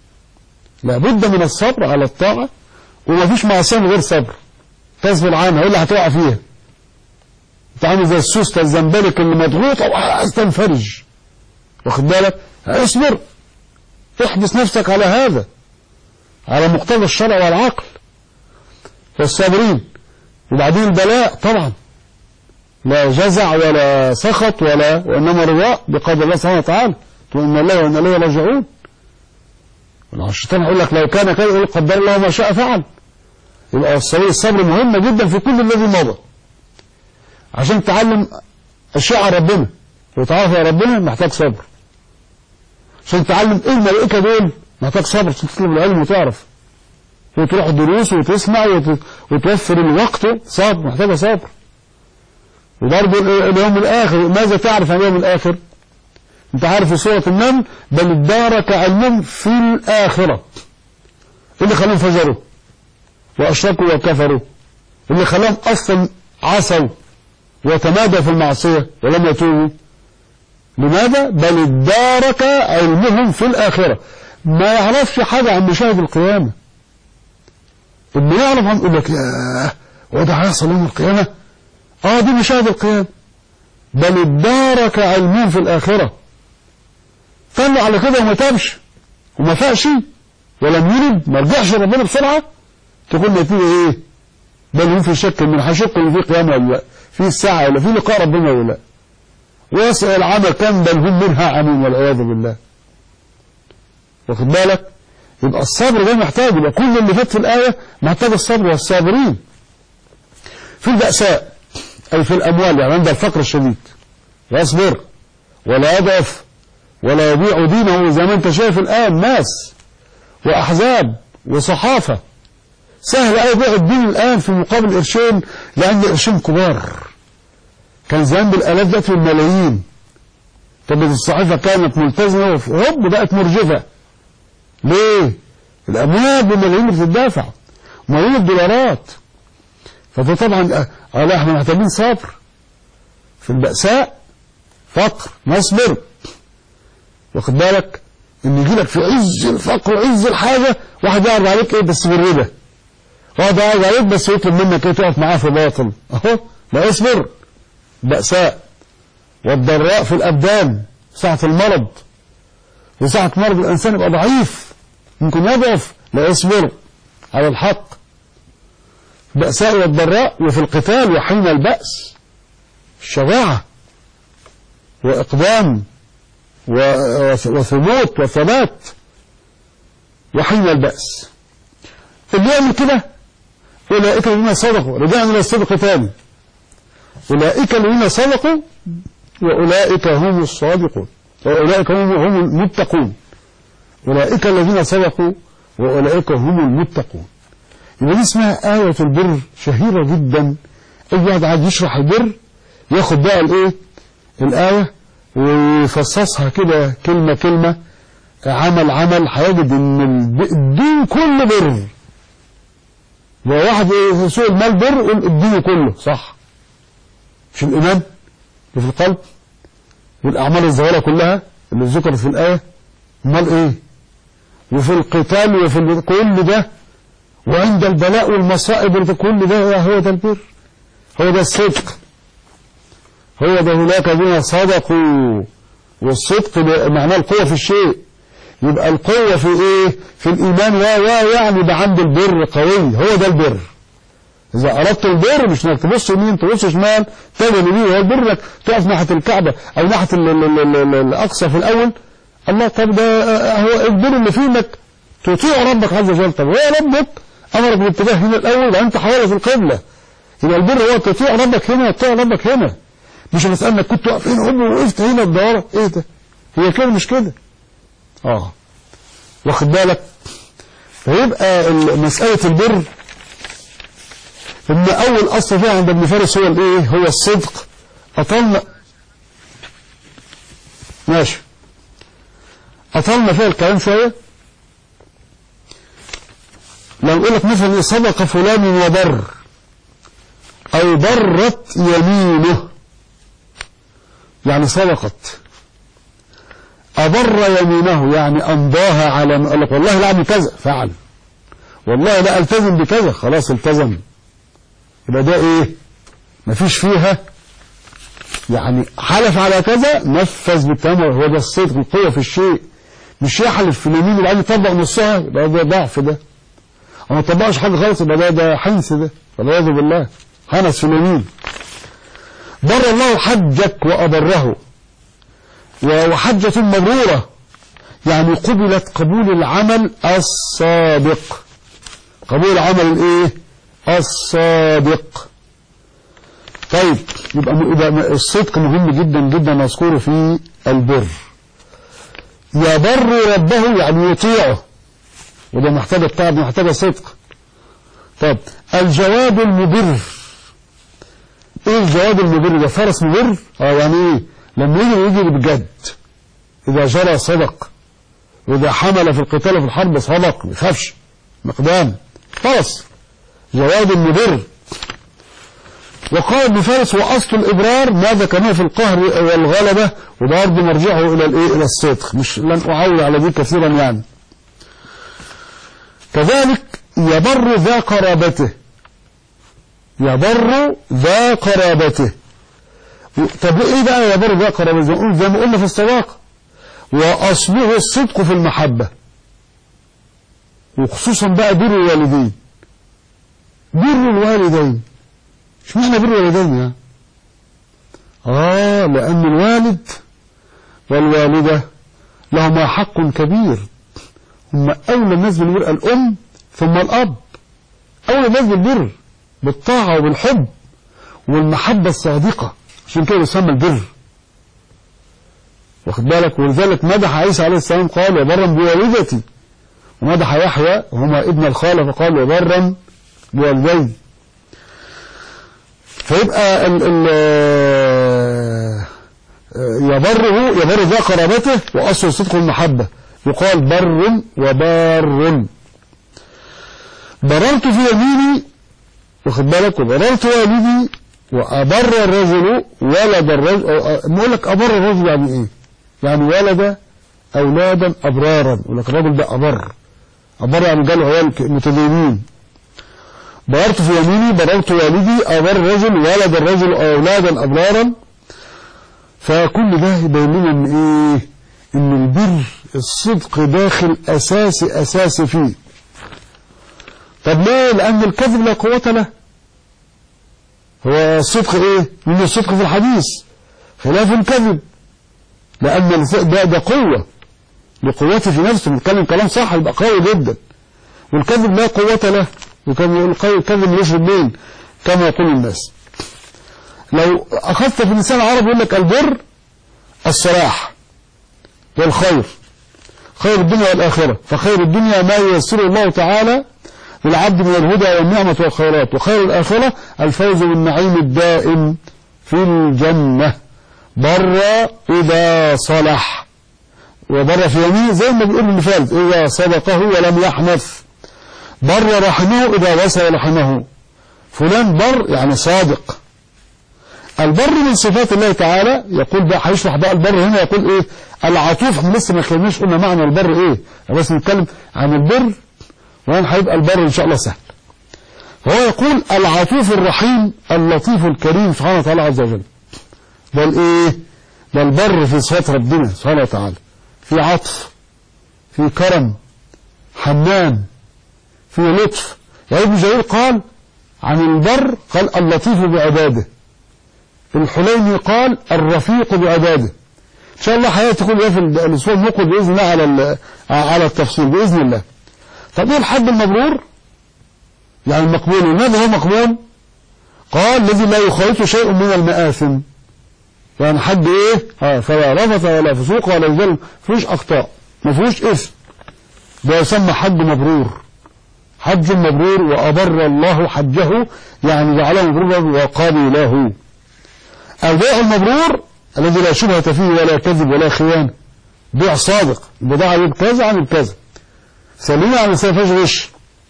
لابد من الصبر على الطاعة وما فيش معصية من غير صبر تصبر عنها إلا هتقع فيها انت عامل زي السوستة الزنبلك اللي مضغوطة وعايز تنفرج واخد بالك اصبر احبس نفسك على هذا على مقتضى الشرع والعقل والصابرين وبعدين البلاء طبعا لا جزع ولا سخط ولا وإنما رضاء بقدر الله سبحانه وتعالى وإن الله وإن الله راجعون الشيطان يقول لك لو كان كذا يقول قدر الله ما شاء فعل يبقى الصبر الصبر مهم جدا في كل الذي مضى عشان تعلم أشياء عن ربنا وتعرف يا ربنا محتاج صبر عشان تعلم ايه الملائكة دول محتاج صبر عشان تطلب العلم وتعرف وتروح دروس وتسمع وتوفر الوقت صبر محتاجة صبر وبرضه اليوم الآخر ماذا تعرف عن اليوم الآخر انت عارف في سورة النمل بل ادارك علمهم في الآخرة اللي خلاهم فجروا وأشركوا وكفروا اللي خلاهم أصلا عصوا وتمادوا في المعصية ولم يتوبوا لماذا؟ بل ادارك علمهم في الآخرة ما يعرفش حاجة عن مشاهد القيامة اللي يعرف عن يقول لك ياه هو ده هيحصل يوم القيامة اه دي مشاهد القيامة بل ادارك علمهم في الآخرة طلع على كده وما تابش وما فاقش ولم يرد ما رجعش ربنا بسرعة تكون نتيجة ايه بل هم في شك من هيشك ان في قيامة ولا لا في الساعة ولا في لقاء ربنا ولا لا ويسأل العمل كم بل هم منها عمون والعياذ بالله واخد بالك يبقى الصبر ده محتاج يبقى كل اللي فات في الآية محتاج الصبر والصابرين في البأساء أي في الأموال يعني عند الفقر الشديد يصبر ولا يضعف ولا يبيع دينه زي ما انت شايف الآن ناس وأحزاب وصحافة سهل أوي بيع الدين الآن في مقابل قرشين لأن قرشين كبار كان زمان بالآلاف دلوقتي بالملايين طب الصحيفة كانت ملتزمة وهوب بقت مرجفة ليه؟ الأموال بالملايين بتدافع ملايين الدولارات فده طبعا اه لا احنا محتاجين صبر في البأساء فقر نصبر واخد بالك ان يجي لك في عز الفقر وعز الحاجة واحد يعرض عليك ايه بس بالربا واحد يعرض عليك بس يطلب منك ايه تقف معاه في باطل اهو لا اصبر بأساء والضراء في الأبدان ساعة المرض وساعة مرض الإنسان يبقى ضعيف ممكن يضعف لا يصبر على الحق بأساء والضراء وفي القتال وحين البأس الشجاعة وإقدام وثبوت وثبات وحين البأس اللي يعمل كده أولئك الذين صدقوا رجعنا إلى الصدق تاني أولئك الذين صدقوا وأولئك هم الصادقون وأولئك هم هم المتقون أولئك الذين صدقوا وأولئك هم المتقون يبقى دي اسمها آية البر شهيرة جدا أي واحد عاد يشرح البر ياخد بقى الإيه الآية ويفصصها كده كلمة كلمة عمل عمل هيجد إن الدين كله بر وواحد سوء المال بر يقول الدين كله صح مش الإيمان اللي في القلب والأعمال الظاهرة كلها اللي ذكرت في الآية امال إيه وفي القتال وفي كل ده وعند البلاء والمصائب كل ده هو ده البر هو ده الصدق هو ده هناك الذين صدقوا والصدق معناه القوة في الشيء يبقى القوة في ايه في الإيمان و يعني ده عند البر قوي هو ده البر إذا أردت البر مش انك تبص يمين تبص شمال تجد يمين هو البر انك تقف ناحية الكعبة أو ناحية الأقصى في الأول الله طب ده هو البر اللي فيه انك تطيع ربك عز وجل طب هو ربك أمرك بالاتجاه هنا الأول وأنت حوالي في القبلة يبقى البر هو تطيع ربك هنا وتطيع ربك هنا مش مسألة انك كنت واقف هنا هم وقفت هنا الدوارة ايه ده هي كده مش كده اه واخد بالك فيبقى مسألة البر ان اول اصل فيها عند ابن فارس هو الايه هو الصدق اطلنا ماشي اطلنا فيها الكلام شوية لو نقول لك مثلا صدق فلان وبر او برت يمينه يعني صدقت أبر يمينه يعني أمضاها على قال لك والله لا أعمل كذا فعل والله لا ألتزم بكذا خلاص التزم يبقى ده إيه مفيش فيها يعني حلف على كذا نفذ بالتمر هو ده الصدق القوة في الشيء مش يحلف في اليمين اللي عايز يطبق نصها يبقى ده ضعف ده أو ما طبقش حاجة خالص يبقى ده ده حنس ده والعياذ بالله حنس في اليمين بر الله حجك وأبره وحجة مبرورة يعني قبلت قبول العمل الصادق قبول العمل الايه الصادق طيب يبقى, يبقى الصدق مهم جدا جدا نذكره في البر يبر ربه يعني يطيعه وده محتاج الطاعة محتاج صدق طب الجواب المبر ايه الجواب المبر ده فرس مبر اه يعني ايه لما يجي يجري بجد اذا جرى صدق واذا حمل في القتال في الحرب صدق ما يخافش مقدام فرس جواب مبر وقال ابن فارس واصل الابرار ما ذكرناه في القهر والغلبه وده برضه مرجعه الى الايه الى الصدق مش لن اعول على دي كثيرا يعني كذلك يبر ذا قرابته يبر ذا قرابته طب ايه بقى يبر ذا قرابته زي ما قلنا في الصداقة واصله الصدق في المحبة وخصوصا بقى بر الوالدين بر الوالدين مش معنى بر الوالدين يا اه لان الوالد والوالدة لهما حق كبير هم اولى الناس بالبر الام ثم الاب اولى الناس بالبر بالطاعة وبالحب والمحبة الصادقة عشان كده يسمى البر واخد بالك ولذلك مدح عيسى عليه السلام قال وبرا بوالدتي ومدح يحيى وهما ابن الخالة فقال وبرا بوالدي فيبقى ال ال يبره يبر ذا قرابته وأصل الصدق والمحبة يقال بر وبار بررت في يميني واخد بالك وبررت والدي وأبر الرجل ولد الرجل بقول لك أبر الرجل يعني إيه؟ يعني ولد أولادا أبرارا يقول لك الراجل ده أبر أبر يعني جاله عيال متدينين بررت في يميني بررت والدي أبر الرجل ولد الرجل أولادا أبرارا فكل ده يبين لنا إن إيه؟ إن البر الصدق داخل أساسي أساسي فيه طب ليه لأن الكذب لا قوة له هو الصدق ايه من الصدق في الحديث خلاف الكذب لأن ده, ده قوة لقوته في نفسه بيتكلم كلام صح يبقى قوي جدا والكذب لا قوة له وكان يقول الكذب يشرب مين كما يقول الناس لو أخذت في اللسان العربي يقول لك البر الصلاح والخير خير الدنيا والآخرة فخير الدنيا ما ييسره الله تعالى للعبد من الهدى والنعمة والخيرات وخير الآخرة الفوز بالنعيم الدائم في الجنة بر إذا صلح وبر في يمين زي ما بيقول المثال إذا صدقه ولم يحنث بر رحمه إذا وصل رحمه فلان بر يعني صادق البر من صفات الله تعالى يقول بقى هيشرح بقى البر هنا يقول ايه العطوف احنا لسه ما اتكلمناش قلنا معنى البر ايه بس نتكلم عن البر وان هيبقى البر ان شاء الله سهل فهو يقول العطوف الرحيم اللطيف الكريم سبحانه وتعالى عز وجل ده الايه ده البر في صفات ربنا سبحانه وتعالى في عطف في كرم حنان في لطف يعني ابن جرير قال عن البر قال اللطيف بعباده الحليمي قال الرفيق بعباده ان شاء الله حياتي كل في الاسبوع المقبل باذن الله على على التفصيل باذن الله طب ايه الحد المبرور يعني المقبول لماذا هو مقبول قال الذي لا يخالط شيء من المآثم يعني حد ايه اه فلا رفث ولا فسوق ولا جدل فيهوش اخطاء ما فيهوش اثم ده يسمى حج مبرور حج مبرور وأبر الله حجه يعني جعله مبرورا وقبله البيع المبرور الذي لا شبهة فيه ولا كذب ولا خيانة بيع صادق البضاعة يجيب كذا عن كذا سليمة عن فيهاش غش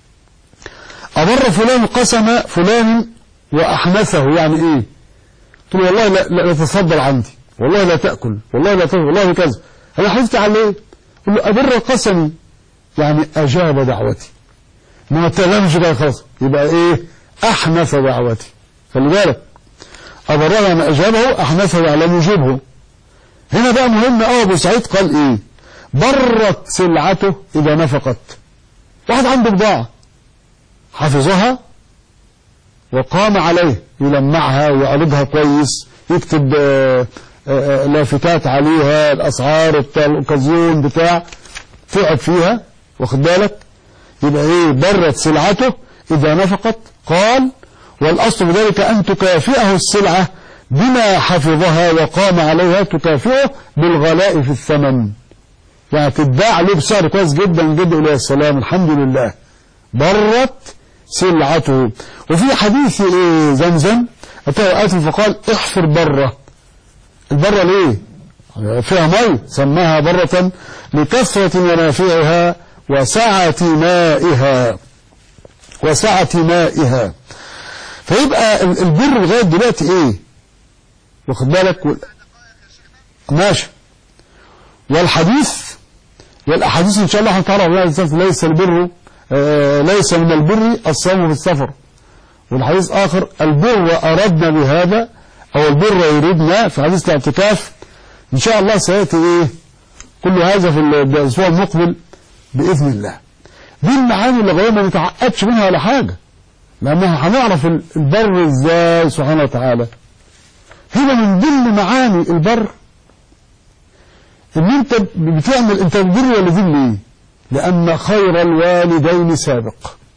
أبر فلان قسم فلان وأحنثه يعني إيه قلت له والله لا, لا, لا تتفضل عندي والله لا تأكل والله لا تأكل والله كذا أنا حلفت على إيه قل له أبر قسمي يعني أجاب دعوتي ما تلمش بقى خلاص يبقى إيه أحنث دعوتي خلي بالك أبرها ما أجابه أحنثه على يجيبه هنا بقى مهم أوي أبو سعيد قال إيه برت سلعته إذا نفقت واحد عنده بضاعة حفظها وقام عليه يلمعها ويعرضها كويس يكتب آآ آآ لافتات عليها الأسعار بتاع الأوكازيون بتاع تعب فيها واخد بالك يبقى ايه برت سلعته إذا نفقت قال والأصل في ذلك أن تكافئه السلعة بما حفظها وقام عليها تكافئه بالغلاء في الثمن يعني تتباع له بسعر كويس جدا جدا إليه السلام الحمد لله برت سلعته وفي حديث إيه زمزم أتاه آت فقال احفر برة البرة ليه فيها مي سماها برة لكثرة منافعها وسعة مائها وسعة مائها فيبقى البر لغاية دلوقتي ايه واخد بالك و... ماشي والحديث والأحاديث إن شاء الله هنتعرف ليس البر آه ليس من البر الصوم في السفر والحديث آخر البر أردنا بهذا أو البر يريدنا في حديث الاعتكاف إن شاء الله سيأتي إيه كل هذا في الأسبوع المقبل بإذن الله دي المعاني اللي غير ما نتعقدش منها ولا حاجة لأنها هنعرف البر إزاي سبحانه وتعالى هنا من ضمن معاني البر ان انت بتعمل انت البر والدين ليه لان خير الوالدين سابق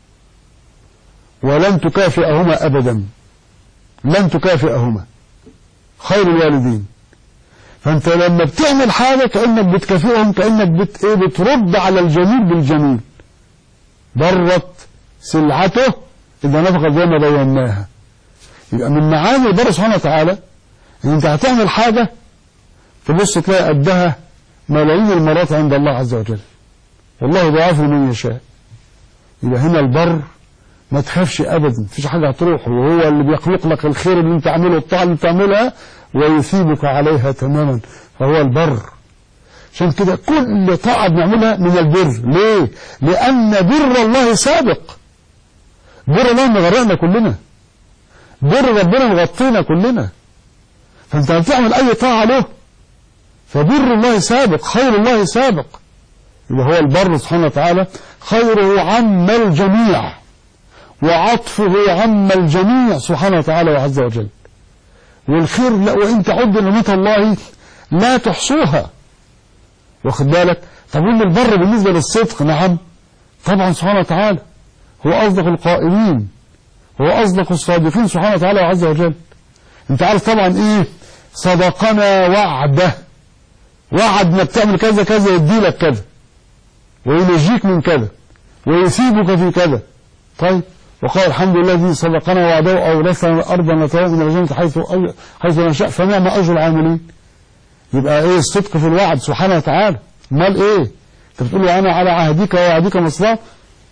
ولن تكافئهما ابدا لن تكافئهما خير الوالدين فانت لما بتعمل حاجة كأنك بتكافئهم كأنك بت... ايه بترد على الجميل بالجميل برت سلعته إذا نفقت زي ما بيناها يبقى من معاني البر سبحانه وتعالى ان انت هتعمل حاجة تبص تلاقي قدها ملايين المرات عند الله عز وجل والله يضاعف من يشاء يبقى هنا البر ما تخافش ابدا مفيش حاجه هتروح وهو اللي بيخلق لك الخير اللي انت عامله الطاعه اللي بتعملها ويثيبك عليها تماما فهو البر عشان كده كل طاعه بنعملها من البر ليه لان بر الله سابق بر الله مغرقنا كلنا بر ربنا مغطينا كلنا فانت بتعمل اي طاعه له فبر الله سابق خير الله سابق اللي هو البر سبحانه وتعالى خيره عم الجميع وعطفه عم الجميع سبحانه وتعالى وعز وجل والخير لا وإن تعد نعمة الله لا تحصوها واخد بالك طب ان البر بالنسبة للصدق نعم طبعا سبحانه وتعالى هو أصدق القائلين هو أصدق الصادقين سبحانه وتعالى وعز وجل انت عارف طبعا ايه صدقنا وعده وعد انك تعمل كذا كذا يدي لك كذا وينجيك من كذا ويثيبك في كذا طيب وقال الحمد لله الذي صدقنا وعده أورثنا الأرض نتوى من الجنة حيث حيث نشاء فنعم أجر العاملين يبقى إيه الصدق في الوعد سبحانه وتعالى امال إيه أنت بتقول له أنا على عهدك ووعدك ما استطعت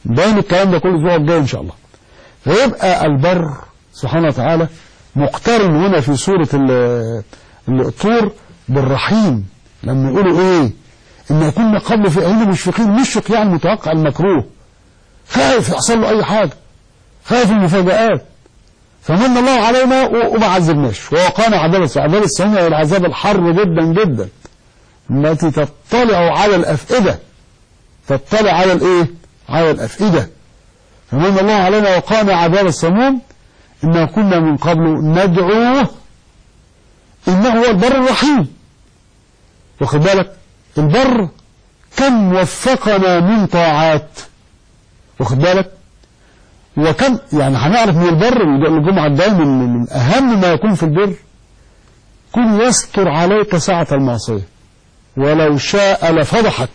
بين الكلام ده كل الاسبوع الجاي ان شاء الله فيبقى البر سبحانه وتعالى مقترن هنا في سورة ال- الطور بالرحيم لما يقولوا ايه ان يكون قبل في اهلنا مشفقين مشفق يعني متوقع المكروه خايف يحصل له اي حاجة خايف من المفاجآت فمن الله علينا و- وما عذبناش ووقانا عذاب السماء عذاب السماء والعذاب الحر جدا جدا التي تطلع على الأفئدة تطلع على الايه على الأفئدة فمن الله علينا وقانا عذاب السموم إنا كنا من قبل ندعوه إنه هو البر الرحيم واخد بالك البر كم وفقنا من طاعات واخد بالك وكم يعني هنعرف من البر الجمعة الدائما من أهم ما يكون في البر كن يستر عليك ساعة المعصية ولو شاء لفضحك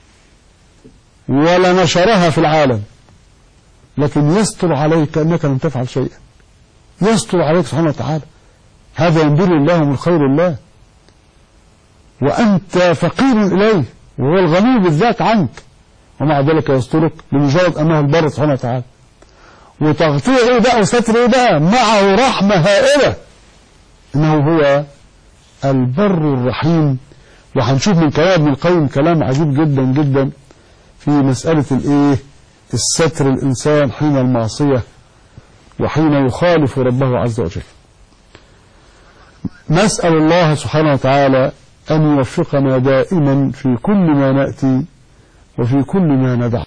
ولنشرها في العالم لكن يستر عليك أنك لم تفعل شيئا يستر عليك سبحانه وتعالى هذا ينبغي الله من خير الله وأنت فقير إليه وهو الغني بالذات عنك ومع ذلك يسترك بمجرد أنه البر سبحانه وتعالى وتغطية إيه بقى وستر إيه بقى معه رحمة هائلة إنه هو البر الرحيم وهنشوف من كلام ابن القيم كلام عجيب جدا جدا في مسألة الإيه الستر الإنسان حين المعصية وحين يخالف ربه عز وجل نسأل الله سبحانه وتعالى أن يوفقنا دائما في كل ما نأتي وفي كل ما ندع